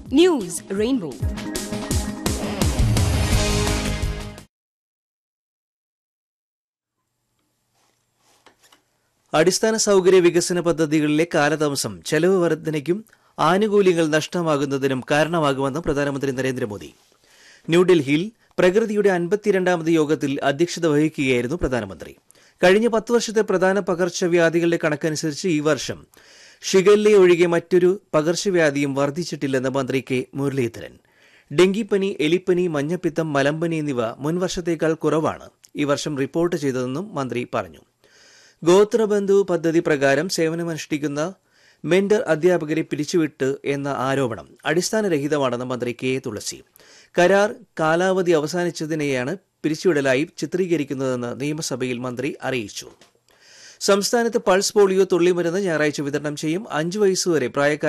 news rainbow അടിസ്ഥാന സൗകര്യ വികസന പദ്ധതികളിലെ കാലതാമസം ചെലവ് വർധനയ്ക്കും ആനുകൂല്യങ്ങൾ നഷ്ടമാകുന്നതിനും കാരണമാകുമെന്ന് പ്രധാനമന്ത്രി നരേന്ദ്രമോദി ന്യൂഡൽഹിയിൽ പ്രകൃതിയുടെ അൻപത്തിരണ്ടാമത് യോഗത്തിൽ അധ്യക്ഷത വഹിക്കുകയായിരുന്നു പ്രധാനമന്ത്രി കഴിഞ്ഞ പത്ത് വർഷത്തെ പ്രധാന പകർച്ചവ്യാധികളുടെ കണക്കനുസരിച്ച് ഈ വർഷം ഷിഗല്ല ഒഴികെ മറ്റൊരു പകർച്ചവ്യാധിയും വർദ്ധിച്ചിട്ടില്ലെന്ന് മന്ത്രി കെ മുരളീധരൻ ഡെങ്കിപ്പനി എലിപ്പനി മഞ്ഞപ്പിത്തം മലമ്പനി എന്നിവ മുൻവർഷത്തേക്കാൾ കുറവാണ് ഈ വർഷം റിപ്പോർട്ട് ചെയ്തതെന്നും മന്ത്രി പറഞ്ഞു ഗോത്രബന്ധു പദ്ധതി പ്രകാരം സേവനമനുഷ്ഠിക്കുന്ന മെന്റർ അധ്യാപകരെ പിരിച്ചുവിട്ട് എന്ന ആരോപണം അടിസ്ഥാനരഹിതമാണെന്ന് മന്ത്രി കെ എ തുളസി കരാർ കാലാവധി അവസാനിച്ചതിനെയാണ് പിരിച്ചുവിടലായി ചിത്രീകരിക്കുന്നതെന്ന് നിയമസഭയിൽ മന്ത്രി അറിയിച്ചു സംസ്ഥാനത്ത് പൾസ് പോളിയോ തുള്ളിമരുന്ന് ഞായറാഴ്ച വിതരണം ചെയ്യും അഞ്ചു വയസ്സുവരെ പ്രായക്കാർ